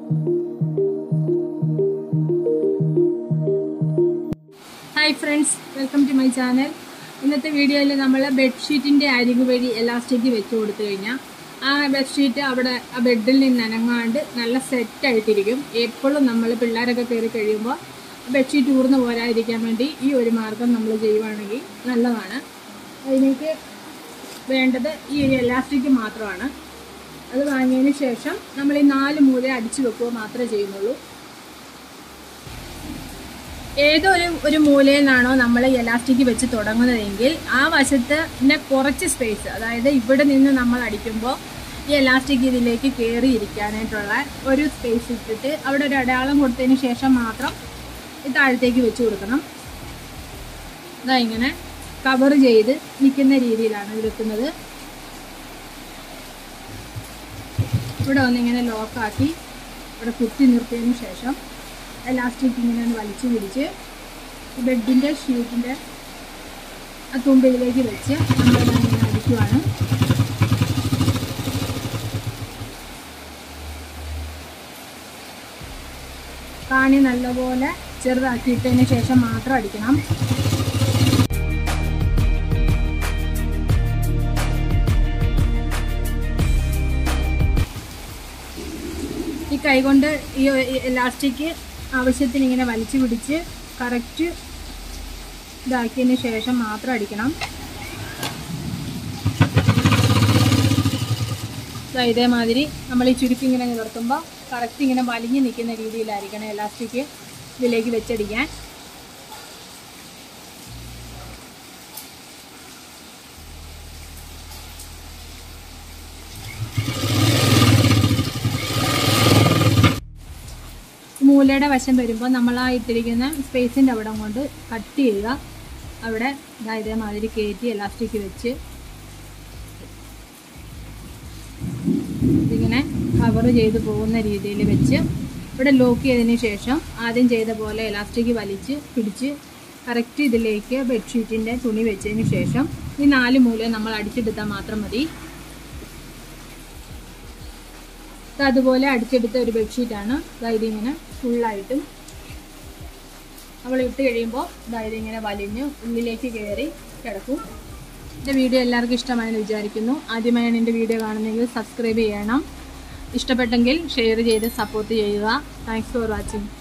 hi friends welcome to my channel ഇന്നത്തെ വീഡിയോയിൽ നമ്മൾ ബെഡ്ഷീറ്റിൻ്റെ അരികു വഴി എലാസ്റ്റിക് വെച്ച് കൊടുത്തു കഴിഞ്ഞാൽ ആ ബെഡ്ഷീറ്റ് അവിടെ ആ ബെഡിൽ നിന്ന് അനങ്ങാണ്ട് നല്ല സെറ്റായിട്ടിരിക്കും എപ്പോഴും നമ്മൾ പിള്ളേരൊക്കെ കയറി കഴിയുമ്പോൾ ബെഡ്ഷീറ്റ് ഊർന്ന് പോരാതിരിക്കാൻ വേണ്ടി ഈ ഒരു മാർഗം നമ്മൾ ചെയ്യുവാണെങ്കിൽ നല്ലതാണ് അതിലേക്ക് വേണ്ടത് ഈ ഒരു എലാസ്റ്റിക് മാത്രമാണ് അത് വാങ്ങിയതിന് ശേഷം നമ്മൾ ഈ നാല് മൂല അടിച്ചു വെക്കുക മാത്രമേ ചെയ്യുന്നുള്ളൂ ഏതൊരു ഒരു മൂലയിൽ നിന്നാണോ നമ്മൾ എലാസ്റ്റിക് വെച്ച് തുടങ്ങുന്നതെങ്കിൽ ആ വശത്ത് പിന്നെ കുറച്ച് സ്പേസ് അതായത് ഇവിടെ നിന്ന് നമ്മൾ അടിക്കുമ്പോൾ ഈ എലാസ്റ്റിക് ഇതിലേക്ക് കയറി ഇരിക്കാനായിട്ടുള്ള ഒരു സ്പേസ് ഇട്ടിട്ട് അവിടെ ഒരു അടയാളം കൊടുത്തതിന് ശേഷം മാത്രം ഈ താഴത്തേക്ക് വെച്ച് കൊടുക്കണം ഇതാ ഇങ്ങനെ കവർ ചെയ്ത് നിൽക്കുന്ന രീതിയിലാണ് ഇത് വെക്കുന്നത് ഇവിടെ ഒന്നിങ്ങനെ ലോക്കാക്കി ഇവിടെ കുത്തി നിർത്തിയതിന് ശേഷം എലാസ്റ്റിക് ഇങ്ങനെ ഒന്ന് വലിച്ചു പിടിച്ച് ബെഡിൻ്റെ ഷീറ്റിൻ്റെ ആ തുമ്പിലേക്ക് വെച്ച് നമ്മളിങ്ങനെ ഇങ്ങനെ അടിക്കുവാണ് കാണി നല്ലപോലെ ചെറുതാക്കിയിട്ടതിന് ശേഷം മാത്രം അടിക്കണം ഈ കൈകൊണ്ട് ഈ എലാസ്റ്റിക് ആവശ്യത്തിന് ഇങ്ങനെ വലിച്ചു പിടിച്ച് കറക്റ്റ് ഇതാക്കിയതിന് ശേഷം മാത്രം അടിക്കണം ദാ ഇതേമാതിരി നമ്മൾ ഈ ചുരുക്കി ഇങ്ങനെ നിവർത്തുമ്പോൾ കറക്റ്റ് ഇങ്ങനെ വലിഞ്ഞു നിൽക്കുന്ന രീതിയിലായിരിക്കണം എലാസ്റ്റിക് ഇതിലേക്ക് വെച്ചടിക്കാൻ മൂലയുടെ വശം വരുമ്പോൾ നമ്മൾ ആ ഇട്ടിരിക്കുന്ന സ്പേസിൻ്റെ അവിടെ കൊണ്ട് കട്ട് ചെയ്യുക അവിടെ ഇതാ ഇതേമാതിരി കയറ്റി എലാസ്റ്റിക് വെച്ച് ഇതിങ്ങനെ കവർ ചെയ്ത് പോകുന്ന രീതിയിൽ വെച്ച് ഇവിടെ ലോക്ക് ചെയ്തതിന് ശേഷം ആദ്യം ചെയ്ത പോലെ എലാസ്റ്റിക് വലിച്ച് പിടിച്ച് കറക്റ്റ് ഇതിലേക്ക് ബെഡ്ഷീറ്റിൻ്റെ തുണി വെച്ചതിന് ശേഷം ഈ നാല് മൂല നമ്മൾ അടിച്ചെടുത്താൽ മാത്രം മതി അതുപോലെ അടിച്ചെടുത്ത ഒരു ബെഡ്ഷീറ്റാണ് അതായത് ഇങ്ങനെ ഫുള്ളായിട്ടും നമ്മൾ ഇട്ട് കഴിയുമ്പോൾ അതായത് ഇങ്ങനെ വലിഞ്ഞ് ഉള്ളിലേക്ക് കയറി കിടക്കും എൻ്റെ വീഡിയോ എല്ലാവർക്കും ഇഷ്ടമായെന്ന് വിചാരിക്കുന്നു ആദ്യമായാണ് എൻ്റെ വീഡിയോ കാണുന്നതെങ്കിൽ സബ്സ്ക്രൈബ് ചെയ്യണം ഇഷ്ടപ്പെട്ടെങ്കിൽ ഷെയർ ചെയ്ത് സപ്പോർട്ട് ചെയ്യുക താങ്ക്സ് ഫോർ വാച്ചിങ്